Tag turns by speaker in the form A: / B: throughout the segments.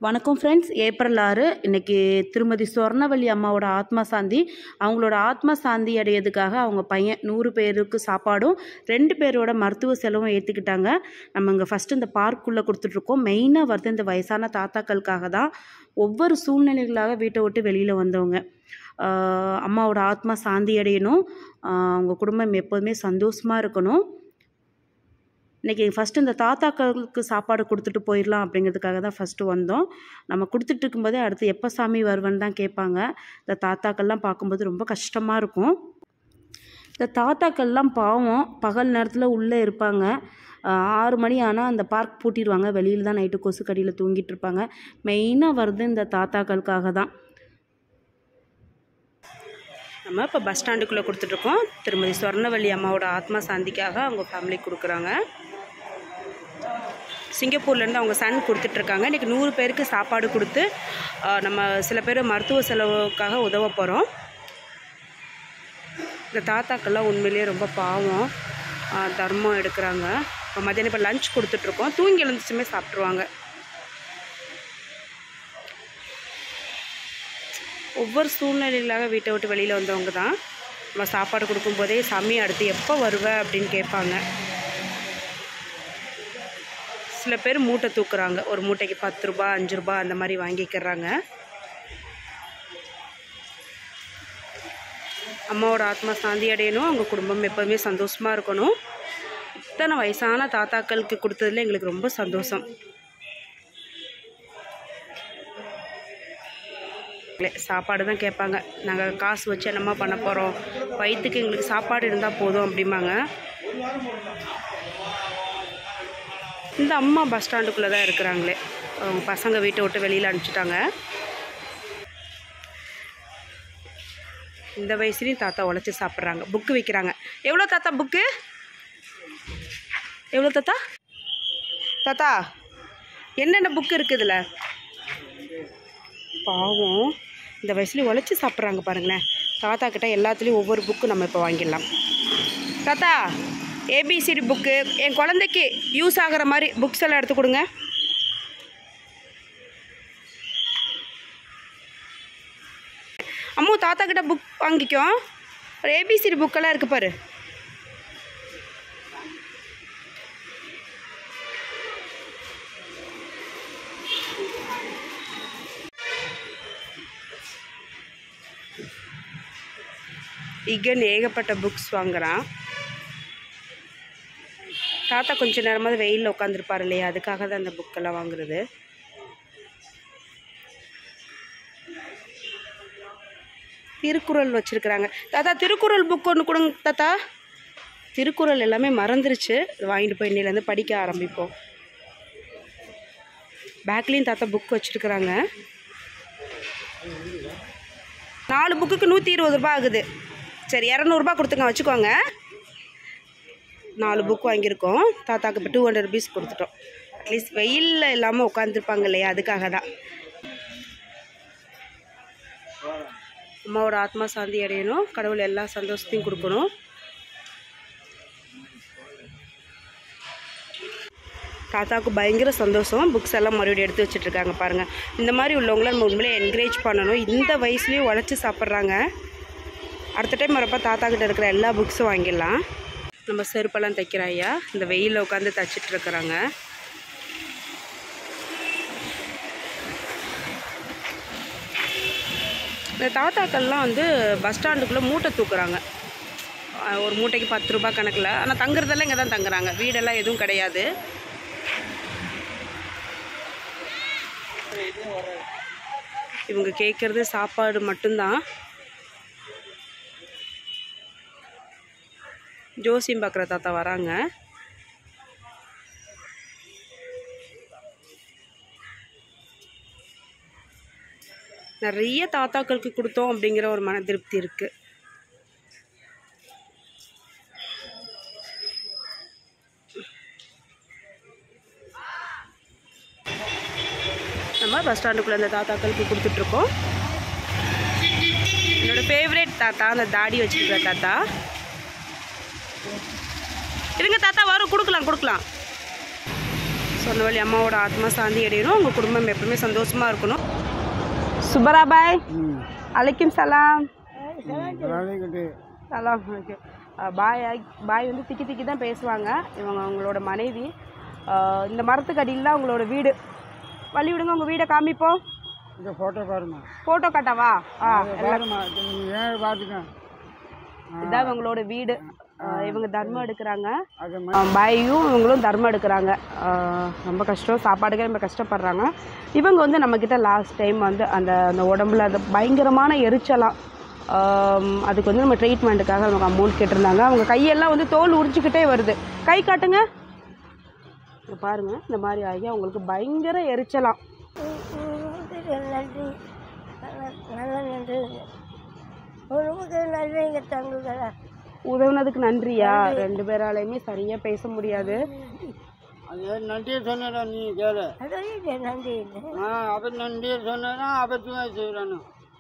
A: வணக்கம் friends April ஆறு இன்னைக்கு திருமதி சொர்ணவல்லி அம்மாவோட ஆத்மா சாந்தி அவங்களோட ஆத்மா சாந்தி அடையிறதுக்காக அவங்க பையன் நூறு பேருக்கு சாப்பாடும் ரெண்டு பேரோட மருத்துவ செலவும் ஏற்றுக்கிட்டாங்க நம்ம இங்கே ஃபஸ்ட்டு இந்த பார்க்குள்ளே கொடுத்துட்ருக்கோம் மெயினாக வருது இந்த வயசான தாத்தாக்களுக்காக தான் ஒவ்வொரு சூழ்நிலைகளாக வீட்டை விட்டு வெளியில் வந்தவங்க ஆஹ் அம்மாவோட ஆத்மா சாந்தி அடையணும் ஆஹ் அவங்க குடும்பம் எப்போதுமே சந்தோஷமாக இருக்கணும் இன்றைக்கி ஃபஸ்ட்டு இந்த தாத்தாக்களுக்கு சாப்பாடு கொடுத்துட்டு போயிடலாம் அப்படிங்கிறதுக்காக தான் ஃபஸ்ட்டு வந்தோம் நம்ம கொடுத்துட்டு இருக்கும்போதே அடுத்து எப்போ சாமி வருவன்னு தான் கேட்பாங்க இந்த தாத்தாக்கள்லாம் பார்க்கும்போது ரொம்ப கஷ்டமாக இருக்கும் இந்த தாத்தாக்கள்லாம் பாவம் பகல் நேரத்தில் உள்ளே இருப்பாங்க ஆஹ் ஆறு மணி ஆனால் அந்த பார்க் பூட்டிடுவாங்க வெளியில் தான் நைட்டு கொசு கடியில் தூங்கிட்டு இருப்பாங்க மெயினாக வருது இந்த தாத்தாக்களுக்காக தான் நம்ம இப்போ பஸ் ஸ்டாண்டுக்குள்ளே கொடுத்துட்ருக்கோம் திருமதி சொர்ணவல்லி அம்மாவோட ஆத்மா சாந்திக்காக அவங்க ஃபேமிலிக்கு கொடுக்குறாங்க சிங்கப்பூர்லேருந்து அவங்க சன் கொடுத்துட்ருக்காங்க இன்றைக்கி நூறு பேருக்கு சாப்பாடு கொடுத்து ஆஹ், நம்ம சில பேர் மருத்துவ செலவுக்காக உதவ போகிறோம் இந்த தாத்தாக்கெல்லாம் உண்மையிலேயே ரொம்ப பாவம் ஆஹ், தர்மம் எடுக்கிறாங்க இப்போ மதியானம் இப்போ லஞ்ச் கொடுத்துட்ருக்கோம் தூங்கி எழுந்துச்சுமே சாப்பிட்ருவாங்க ஒவ்வொரு சூழ்நிலையிலாக வீட்டை விட்டு வெளியில் வந்தவங்க தான் நம்ம சாப்பாடு கொடுக்கும்போதே சாமி அடுத்து எப்போ வருவ அப்படின்னு கேட்பாங்க சில பேர் மூட்டை தூக்குறாங்க ஒரு மூட்டைக்கு பத்து ரூபா அஞ்சு ரூபா அந்த மாதிரி வாங்கிக்கிறாங்க அம்மாவோட ஆத்மா சாந்தி அடையணும் அவங்க குடும்பம் எப்போதுமே சந்தோஷமாக இருக்கணும் இத்தனை வயசான தாத்தாக்களுக்கு கொடுத்ததுல எங்களுக்கு ரொம்ப சந்தோஷம் இல்ல, சாப்பாடு தான் கேட்பாங்க நாங்கள் காசு வச்சு என்னம்மா பண்ண போகிறோம் வயிற்றுக்கு எங்களுக்கு சாப்பாடு இருந்தால் போதும் அப்படிம்பாங்க இந்த அம்மா பஸ் ஸ்டாண்டுக்குள்ளே தான் இருக்கிறாங்களே அவங்க பசங்க வீட்டை விட்டு வெளியில் அனுப்பிச்சிட்டாங்க இந்த வயசுலேயும் தாத்தா உழைச்சி சாப்பிட்றாங்க புக்கு விற்கிறாங்க எவ்வளோ தாத்தா புக்கு எவ்வளோ தாத்தா தாத்தா என்னென்ன புக்கு இருக்குது இதில் பாவம் இந்த வயசுலேயும் உழைச்சி சாப்பிட்றாங்க பாருங்களேன் தாத்தா கிட்ட எல்லாத்துலேயும் ஒவ்வொரு புக்கு நம்ம இப்போ வாங்கிடலாம் தாத்தா ஏபிசிடி புக்கு என் குழந்தைக்கு யூஸ் ஆகிற மாதிரி புக்ஸ் எல்லாம் எடுத்து கொடுங்க அம்மு தாத்தா கிட்ட புக் வாங்கிக்கோ ஒரு ஏபிசிடி புக்கெல்லாம் இருக்கு பாரு இகன் ஏகப்பட்ட புக்ஸ் வாங்குறான் தாத்தா கொஞ்ச நேரமாவது வெயிலில் உட்காந்துருப்பார் இல்லையா அதுக்காக தான் அந்த புக்கெல்லாம் வாங்குறது திருக்குறள் வச்சுருக்குறாங்க தாத்தா திருக்குறள் புக் ஒன்று கொடுங்க தாத்தா திருக்குறள் எல்லாமே மறந்துருச்சு இது வாங்கிட்டு போய் இன்னிலேருந்து படிக்க ஆரம்பிப்போம் பேக்லேயும் தாத்தா புக் வச்சுருக்குறாங்க நாலு புக்குக்கு நூற்றி இருபது ரூபா ஆகுது சரி இரநூறுபா கொடுத்துங்க வச்சுக்கோங்க நாலு புக் வாங்கியிருக்கோம் தாத்தாக்கு இப்போ டூ ஹண்ட்ரட் ருபீஸ் கொடுத்துட்டோம் அட்லீஸ்ட் வெயிலில் இல்லாமல் உட்காந்துருப்பாங்க இல்லையா அதுக்காக தான் அம்மாவோட ஆத்மா சாந்தி அடையணும் கடவுள் எல்லா சந்தோஷத்தையும் கொடுக்கணும் தாத்தாவுக்கு பயங்கர சந்தோஷம் புக்ஸ் எல்லாம் மறுபடியும் எடுத்து வச்சுட்ருக்காங்க பாருங்கள் இந்த மாதிரி உள்ளவங்கள நம்ம உண்மையிலே என்கரேஜ் பண்ணணும் இந்த வயசுலேயும் உழைச்சி சாப்பிட்றாங்க அடுத்த டைம் வரப்போ தாத்தா கிட்ட இருக்கிற எல்லா புக்ஸும் வாங்கிடலாம் நம்ம செருப்பெல்லாம் தைக்கிற ஐயா இந்த வெயிலில் உட்காந்து தைச்சிட்டு இருக்கிறாங்க இந்த தாத்தாக்கள்லாம் வந்து பஸ் ஸ்டாண்டுக்குள்ளே மூட்டை தூக்குறாங்க அஹ் ஒரு மூட்டைக்கு பத்து ரூபாய் கணக்கில் ஆனால் தங்குறதெல்லாம் இங்கே தான் தங்குறாங்க வீடெல்லாம் எதுவும் கிடையாது இவங்க கேட்குறது சாப்பாடு மட்டும்தான் ஜோசியம் பார்க்குற தாத்தா வராங்க நிறைய தாத்தாக்களுக்கு கொடுத்தோம் அப்படிங்கிற ஒரு மன திருப்தி இருக்குது நம்ம பஸ் ஸ்டாண்டுக்குள்ளே அந்த தாத்தாக்களுக்கு கொடுத்துட்ருக்கோம் என்னோட ஃபேவரேட் தாத்தா அந்த தாடி வச்சுருக்கிற தாத்தா இருங்க தாத்தா வரும் கொடுக்கலாம் கொடுக்கலாம் சொன்னவழி அம்மாவோட ஆத்மா சாந்தி அடையணும் உங்கள் குடும்பம் எப்பவுமே சந்தோஷமாக இருக்கணும் சுப்பராபாய் அலைக்கும் சலாம் சலாம் ஓகே பாய் பாய் வந்து திக்கி திக்கி தான் பேசுவாங்க இவங்க அவங்களோட மனைவி அஹ் இந்த மரத்துக்கு அடியில் தான் அவங்களோட வீடு வழி விடுங்க உங்கள் வீடை காமிப்போம்
B: இந்த ஃபோட்டோ பாருமா
A: ஃபோட்டோ காட்டவா ஆ எல்லாம்
B: பாருமா நீங்கள் ஏன் பார்த்துக்க
A: இதான் இவங்களோட வீடு அஹ் இவங்க தர்மம் எடுக்கிறாங்க
B: அது
A: அஹ் பாயும் இவங்களும் தர்மம் எடுக்கிறாங்க அஹ் ரொம்ப கஷ்டம் சாப்பாடுக்கே ரொம்ப கஷ்டப்படுறாங்க இவங்க வந்து நம்மக்கிட்ட லாஸ்ட் டைம் வந்து அந்த அந்த உடம்புல அந்த பயங்கரமான எரிச்சலாம் ஆம், அதுக்கு வந்து நம்ம ட்ரீட்மெண்ட்டுக்காக நமக்கு அமௌண்ட் கேட்டிருந்தாங்க அவங்க கையெல்லாம் வந்து தோல் உரிஞ்சிக்கிட்டே வருது கை காட்டுங்க இங்க பாருங்க இந்த மாதிரி ஆகி அவங்களுக்கு பயங்கர எரிச்சலாம்
C: நன்றி நல்ல நன்றி உடம்புக்கு நன்றிங்க தங்குதா
A: உதவுனதுக்கு நன்றியா ரெண்டு பேராலையுமே சரியா பேச முடியாது
B: அது நன்றியை சொன்னடா நீ கேளு
C: அதான் நன்றி
B: ஆ அப்போ நன்றியை சொன்னா அபத்தமாக செய்கிறானு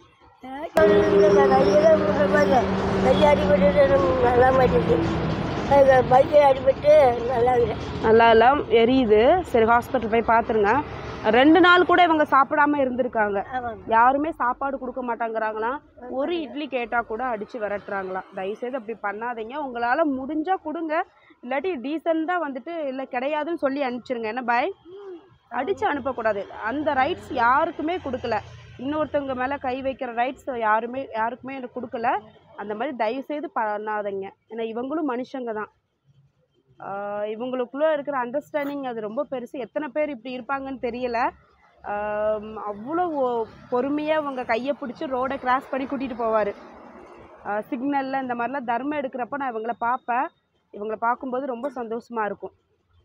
C: கையை அடிபட்டு நல்லா மாட்டிச்சு பைக்கில் அடிபட்டு நல்லா இல்லை
A: நல்லா எல்லாம் எரியுது சரி ஹாஸ்பிட்டல் போய் பார்த்துருங்க ரெண்டு நாள் கூட இவங்க சாப்பிடாம இருந்திருக்காங்க
C: ஆமாம்
A: யாருமே சாப்பாடு கொடுக்க மாட்டாங்கிறாங்களாம் ஒரு இட்லி கேட்டால் கூட அடித்து விரட்டுறாங்களாம் தயவுசெய்து அப்படி பண்ணாதீங்க உங்களால் முடிஞ்சால் கொடுங்க இல்லாட்டி டீசெண்டாக வந்துட்டு இல்லை கிடையாதுன்னு சொல்லி அனுப்பிச்சிருங்க என்ன பாய் அடித்து அனுப்பக்கூடாது அந்த ரைட்ஸ் யாருக்குமே கொடுக்கல இன்னொருத்தவங்க மேலே கை வைக்கிற ரைட்ஸ் யாருமே யாருக்குமே எனக்கு கொடுக்கல அந்த மாதிரி தயவுசெய்து பண்ணாதீங்க ஏன்னா இவங்களும் மனுஷங்க தான் ஆஹ் இவங்களுக்குள்ள இருக்கிற அண்டர்ஸ்டாண்டிங் அது ரொம்ப பெருசு எத்தனை பேர் இப்படி இருப்பாங்கன்னு தெரியல ஆம், அவ்வளோ பொறுமையாக இவங்க கையை பிடிச்சி ரோடை கிராஸ் பண்ணி கூட்டிகிட்டு போவார் சிக்னலில் இந்த மாதிரிலாம் தர்மம் எடுக்கிறப்ப நான் இவங்கள பார்ப்பேன் இவங்கள பார்க்கும்போது ரொம்ப சந்தோஷமாக இருக்கும்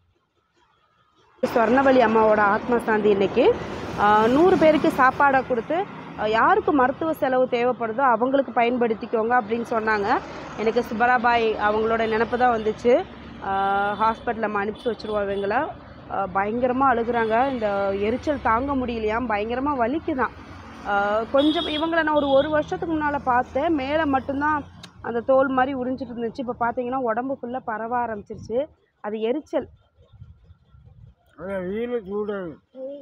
A: ஸ்வர்ணவலி அம்மாவோட ஆத்ம சாந்தி இன்னைக்கு ஆஹ், நூறு பேருக்கு சாப்பாடை கொடுத்து ஆஹ், யாருக்கு மருத்துவ செலவு தேவைப்படுதோ அவங்களுக்கு பயன்படுத்திக்கோங்க அப்படின்னு சொன்னாங்க எனக்கு சுப்பராபாய் அவங்களோட நினப்பு தான் வந்துச்சு ஹாஸ்பிட்டலில் நம்ம அனுப்பிச்சி வச்சுருவோம் இவங்கள பயங்கரமாக அழுகுறாங்க இந்த எரிச்சல் தாங்க முடியலையாம் பயங்கரமாக வலிக்குதான் ஆஹ், கொஞ்சம் இவங்கள நான் ஒரு ஒரு வருஷத்துக்கு முன்னால் பார்த்தேன் மேலே மட்டும்தான் அந்த தோல் மாதிரி உறிஞ்சிட்டு இருந்துச்சு இப்போ பார்த்தீங்கன்னா உடம்பு ஃபுல்லாக பரவ ஆரம்பிச்சிருச்சு அது எரிச்சல்
B: அது வீடு சூடாது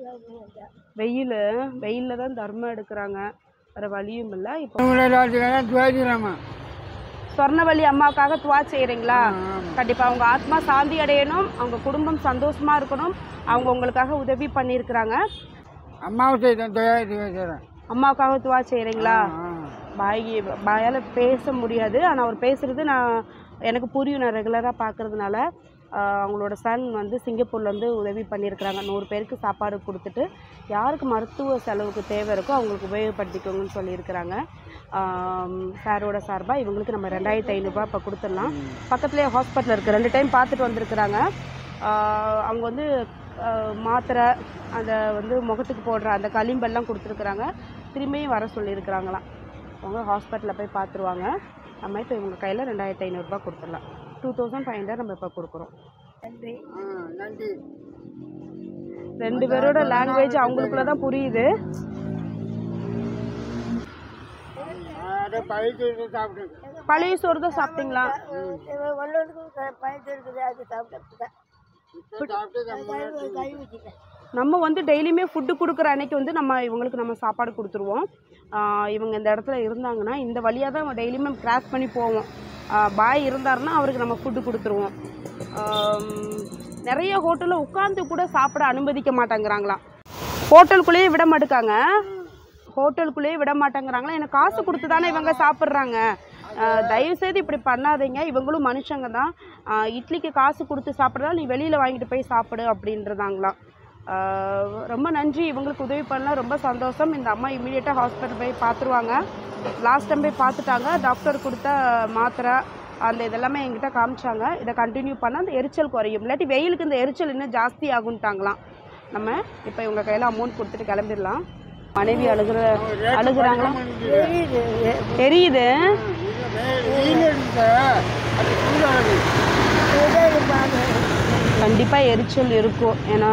A: வெயில் வெயிலில் தான் தர்மம் எடுக்கிறாங்க வேறு வழியும் இல்லை இப்போ
B: உங்களை துவாதிராமா
A: சொர்ணவள்ளி அம்மாவுக்காக துவா செய்கிறீங்களா கண்டிப்பாக அவங்க ஆத்மா சாந்தி அடையணும் அவங்க குடும்பம் சந்தோஷமாக இருக்கணும் அவங்க உங்களுக்காக உதவி பண்ணியிருக்கிறாங்க
B: அமாவாசை தான் துவாதி வைக்கிறேன்
A: அம்மாவுக்காக துவா செய்கிறீங்களா பாய் பாயால் பேச முடியாது ஆனால் அவர் பேசுகிறது நான் எனக்கு புரியும் நான் ரெகுலராக பார்க்கறதுனால ஆஹ் அவங்களோட சன் வந்து சிங்கப்பூர்லேருந்து உதவி பண்ணியிருக்கிறாங்க நூறு பேருக்கு சாப்பாடு கொடுத்துட்டு யாருக்கு மருத்துவ செலவுக்கு தேவை இருக்கோ அவங்களுக்கு உபயோகப்படுத்திக்கோங்கன்னு சொல்லியிருக்கிறாங்க சாரோட சார்பாக இவங்களுக்கு நம்ம ரெண்டாயிரத்தி ஐநூறுரூவா இப்போ கொடுத்துடலாம் பக்கத்துலேயே ஹாஸ்பிட்டல் இருக்குது ரெண்டு டைம் பார்த்துட்டு வந்திருக்கிறாங்க ஆஹ் அவங்க வந்து ஆஹ் மாத்திரை அந்த வந்து முகத்துக்கு போடுற அந்த களிம்பெல்லாம் கொடுத்துருக்குறாங்க திரும்பியும் வர சொல்லியிருக்கிறாங்களாம் அவங்க ஹாஸ்பிட்டலில் போய் பார்த்துருவாங்க நம்ம இப்போ இவங்க கையில் ரெண்டாயிரத்தி ஐநூறுரூபா கொடுத்துடலாம் டூ தௌசண்ட் ஃபைவ் ஹண்ட்ரட் நம்ம இப்போ கொடுக்குறோம்
C: நன்றி
B: ஆ நன்றி
A: ரெண்டு பேரோட லாங்குவேஜ் அவங்களுக்குள்ள தான் புரியுது
B: அதை பழிச்சு சாப்பிட்டு
A: பழைய சோறு தான் சாப்பிட்டீங்களா
C: ஒன்னொன்றுக்கு பயத்து இருக்குது அது சாப்பிட்டேன்
B: சாப்பிட்டு
C: கை வச்சுட்டேன்
A: நம்ம வந்து டெய்லியுமே ஃபுட்டு கொடுக்குற அன்னைக்கு வந்து நம்ம இவங்களுக்கு நம்ம சாப்பாடு கொடுத்துருவோம் ஆஹ் இவங்க இந்த இடத்துல இருந்தாங்கன்னா இந்த வழியாக தான் டெய்லியுமே கிராஸ் பண்ணி போவோம் ஆஹ் பாய் இருந்தாருன்னா அவருக்கு நம்ம ஃபுட்டு கொடுத்துருவோம் ஆம், நிறைய ஹோட்டலில் உட்காந்து கூட சாப்பிட அனுமதிக்க மாட்டேங்கிறாங்களாம் ஹோட்டலுக்குள்ளேயே விட மாட்டுக்காங்க ஹோட்டலுக்குள்ளேயே விட மாட்டேங்கிறாங்களா எனக்கு காசு கொடுத்து தானே இவங்க சாப்பிட்றாங்க தயவுசெய்து இப்படி பண்ணாதீங்க இவங்களும் மனுஷங்க தான் ஆஹ் இட்லிக்கு காசு கொடுத்து சாப்பிட்றதால நீ வெளியில் வாங்கிட்டு போய் சாப்பிடு அப்படின்றதாங்களாம் ஆஹ் ரொம்ப நன்றி இவங்களுக்கு உதவி பண்ணலாம் ரொம்ப சந்தோஷம் இந்த அம்மா இமீடியட்டாக ஹாஸ்பிட்டல் போய் பார்த்துருவாங்க லாஸ்ட் டைம் போய் பார்த்துட்டாங்க டாக்டர் கொடுத்த மாத்திரை அந்த இதெல்லாமே என்கிட்ட காமிச்சாங்க இதை கண்டினியூ பண்ணால் அந்த எரிச்சல் குறையும் இல்லாட்டி வெயிலுக்கு இந்த எரிச்சல் இன்னும் ஜாஸ்தி ஆகுன்ட்டாங்களாம் நம்ம இப்போ இவங்க கையில் அமௌண்ட் கொடுத்துட்டு கிளம்பிடலாம் மனைவி அழுகிற அழுகுறாங்களா
C: தெரியுது
A: தெரியுது
B: வெயில் இருக்கு அது சூடாகுது
C: சூடாக பாருங்க
A: கண்டிப்பாக எரிச்சல் இருக்கும் ஏன்னா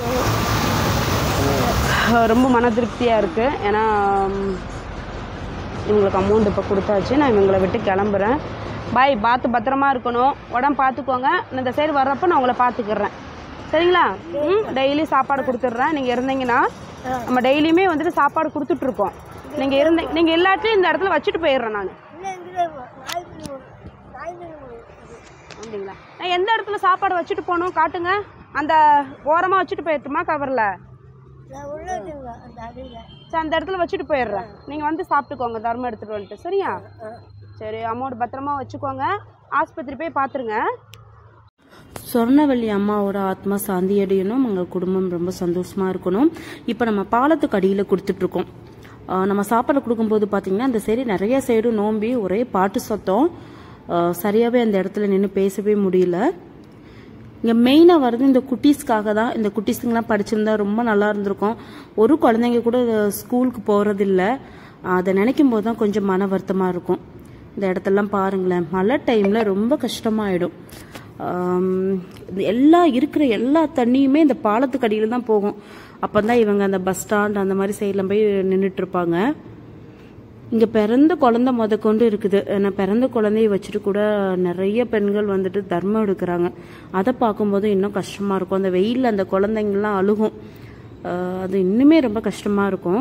A: ரொம்ப மன திருப்தியாக இருக்குது ஏன்னா ம், இவங்களுக்கு அமௌண்ட் இப்போ கொடுத்தாச்சு நான் இவங்களை விட்டு கிளம்புறேன் பாய் பார்த்து பத்திரமா இருக்கணும் உடம்பு பார்த்துக்கோங்க நான் இந்த சைடு வர்றப்போ நான் உங்களை பார்த்துக்கிறேன் சரிங்களா ம் டெய்லி சாப்பாடு கொடுத்துட்றேன் நீங்கள் இருந்தீங்கன்னா நம்ம டெய்லியுமே வந்துட்டு சாப்பாடு கொடுத்துட்ருக்கோம் நீங்கள் இருந்த நீங்கள் எல்லாத்தையும் இந்த இடத்துல வச்சுட்டு போயிடுறேன் நான்
C: இல்லை இங்கே நாய்க்கு நாய்க்கு
A: அப்படிங்களா நான் எந்த இடத்துல சாப்பாடு வச்சுட்டு போகணும் காட்டுங்க அந்த ஓரமாக வச்சுட்டு போயிட்டுமா கவரில்
C: நான் உள்ள வச்சுங்க அந்த அடியில்
A: சரி அந்த இடத்துல வச்சுட்டு போயிடுறேன் நீங்கள் வந்து சாப்பிட்டுக்கோங்க தர்மம் எடுத்துகிட்டு வந்துட்டு சரியா சரி அமௌண்ட் பத்திரமா வச்சுக்கோங்க ஆஸ்பத்திரி போய் பார்த்துருங்க சொர்ணவல்லி அம்மாவோட ஆத்மா சாந்தி அடையணும் எங்கள் குடும்பம் ரொம்ப சந்தோஷமாக இருக்கணும் இப்போ நம்ம பாலத்துக்கு அடியில் கொடுத்துட்ருக்கோம் ஆஹ் நம்ம சாப்பாடு கொடுக்கும்போது பார்த்தீங்கன்னா அந்த சைடு நிறைய சைடு நோம்பி ஒரே பாட்டு சத்தம் ஆஹ் சரியாகவே அந்த இடத்துல நின்று பேசவே முடியல இங்கே மெயினாக வர்றது இந்த குட்டீஸ்க்காக தான் இந்த குட்டீஸுங்கெலாம் படிச்சிருந்தா ரொம்ப நல்லா இருந்திருக்கும் ஒரு குழந்தைங்க கூட ஸ்கூலுக்கு போகிறதில்ல அதை நினைக்கும் போது தான் கொஞ்சம் மன வருத்தமாக இருக்கும் இந்த இடத்தெல்லாம் பாருங்களேன் மழை டைமில் ரொம்ப கஷ்டமாயிடும் ஆம், இது எல்லா இருக்கிற எல்லா தண்ணியுமே இந்த பாலத்துக்கு அடியில் தான் போகும் அப்போ தான் இவங்க அந்த பஸ் ஸ்டாண்ட் அந்த மாதிரி சைடில் போய் நின்றுட்டு இருப்பாங்க இங்கே பிறந்த குழந்தை முத கொண்டு இருக்குது நான் பிறந்த குழந்தைய வச்சுட்டு கூட நிறைய பெண்கள் வந்துட்டு தர்மம் எடுக்கிறாங்க அதை பார்க்கும்போது இன்னும் கஷ்டமாக இருக்கும் அந்த வெயிலில் அந்த குழந்தைங்கள்லாம் அழுகும் ஆஹ் அது இன்னுமே ரொம்ப கஷ்டமாக இருக்கும்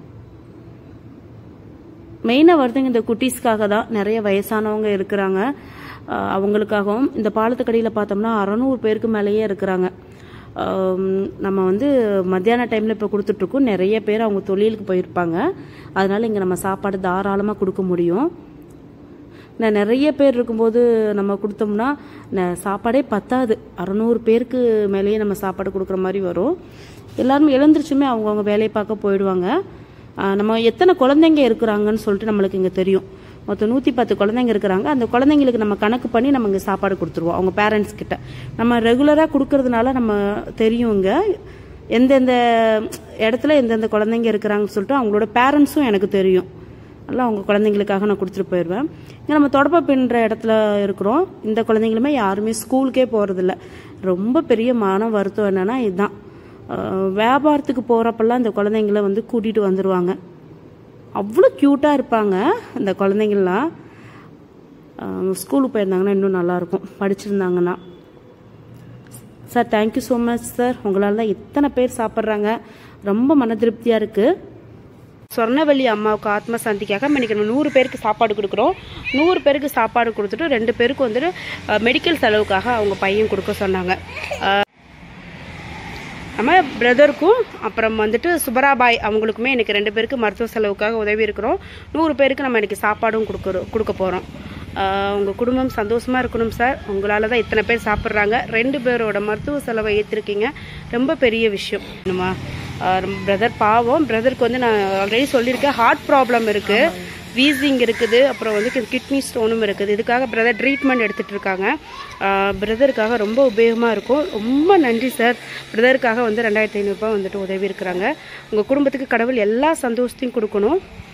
A: மெயினாக வருதுங்க இந்த குட்டீஸ்க்காக தான் நிறைய வயசானவங்க இருக்கிறாங்க ஆஹ் அவங்களுக்காகவும் இந்த பாலத்துக்கடியில் பார்த்தோம்னா அறநூறு பேருக்கு மேலேயே இருக்கிறாங்க ஆம், நம்ம வந்து மத்தியான டைமில் இப்போ கொடுத்துட்ருக்கோம் நிறைய பேர் அவங்க தொழிலுக்கு போயிருப்பாங்க அதனால இங்கே நம்ம சாப்பாடு தாராளமாக கொடுக்க முடியும் நான் நிறைய பேர் இருக்கும்போது நம்ம கொடுத்தோம்னா ந- சாப்பாடே பத்தாது அறநூறு பேருக்கு மேலேயே நம்ம சாப்பாடு கொடுக்குற மாதிரி வரும் எல்லாரும் எழுந்திரிச்சுமே அவங்கவுங்க வேலையை பார்க்க போயிடுவாங்க ஆஹ் நம்ம எத்தனை குழந்தைங்க இருக்கிறாங்கன்னு சொல்லிட்டு நம்மளுக்கு இங்கே தெரியும் மொத்தம் நூற்றி பத்து குழந்தைங்க இருக்கிறாங்க அந்த குழந்தைங்களுக்கு நம்ம கணக்கு பண்ணி நம்ம இங்கே சாப்பாடு கொடுத்துருவோம் அவங்க பேரண்ட்ஸ் கிட்ட நம்ம ரெகுலராக கொடுக்கறதுனால நம்ம தெரியும் இங்கே எந்தெந்த இடத்துல எந்தெந்த குழந்தைங்க இருக்கிறாங்கன்னு சொல்லிட்டு அவங்களோட பேரண்ட்ஸும் எனக்கு தெரியும் நல்லா அவங்க குழந்தைங்களுக்காக நான் கொடுத்துட்டு போயிடுவேன் இங்கே நம்ம தொடப்ப பின்னுற இடத்துல இருக்கிறோம் இந்த குழந்தைங்களுமே யாருமே ஸ்கூலுக்கே போகிறதில்ல ரொம்ப பெரிய மன வருத்தம் என்னன்னா இதுதான் அஹ் வியாபாரத்துக்கு போகிறப்பெல்லாம் இந்த குழந்தைங்கள வந்து கூட்டிகிட்டு வந்துடுவாங்க அவ்வளோ க்யூட்டாக இருப்பாங்க இந்த குழந்தைங்கள்லாம் அஹ் ஸ்கூலுக்கு போயிருந்தாங்கன்னா இன்னும் நல்லாயிருக்கும் படிச்சிருந்தாங்கன்னா sir thank you so much sir உங்களால் தான் இத்தனை பேர் சாப்பிட்றாங்க ரொம்ப மன திருப்தியாக இருக்குது சொர்ணவல்லி அம்மாவுக்கு ஆத்ம சாந்திக்காக இன்னைக்கு நம்ம நூறு பேருக்கு சாப்பாடு கொடுக்குறோம் நூறு பேருக்கு சாப்பாடு கொடுத்துட்டு ரெண்டு பேருக்கு வந்துட்டு மெடிக்கல் செலவுக்காக அவங்க பையன் கொடுக்க சொன்னாங்க அஹ், நம்ம பிரதருக்கும் அப்புறம் வந்துட்டு சுபராபாய் அவங்களுக்குமே எனக்கு ரெண்டு பேருக்கு மருத்துவ செலவுக்காக உதவி இருக்கிறோம் நூறு பேருக்கு நம்ம இன்னைக்கு சாப்பாடும் கொடுக்குறோம் கொடுக்க போகிறோம் உங்கள் குடும்பம் சந்தோஷமாக இருக்கணும் சார் உங்களால் தான் இத்தனை பேர் சாப்பிட்றாங்க ரெண்டு பேரோட மருத்துவ செலவை ஏற்றிருக்கீங்க ரொம்ப பெரிய விஷயம் நம்ம பிரதர் பாவம் பிரதருக்கு வந்து நான் ஆல்ரெடி சொல்லியிருக்கேன் ஹார்ட் ப்ராப்ளம் இருக்குது வீசிங் இருக்குது அப்புறம் வந்து கிட்னி ஸ்டோனும் இருக்குது இதுக்காக பிரதர் ட்ரீட்மெண்ட் எடுத்துகிட்டு இருக்காங்க பிரதருக்காக ரொம்ப உபயோகமாக இருக்கும் ரொம்ப நன்றி சார் பிரதருக்காக வந்து ரெண்டாயிரத்தி ஐநூறுரூபா வந்துட்டு உதவி இருக்கிறாங்க உங்கள் குடும்பத்துக்கு கடவுள் எல்லா சந்தோஷத்தையும் கொடுக்கணும்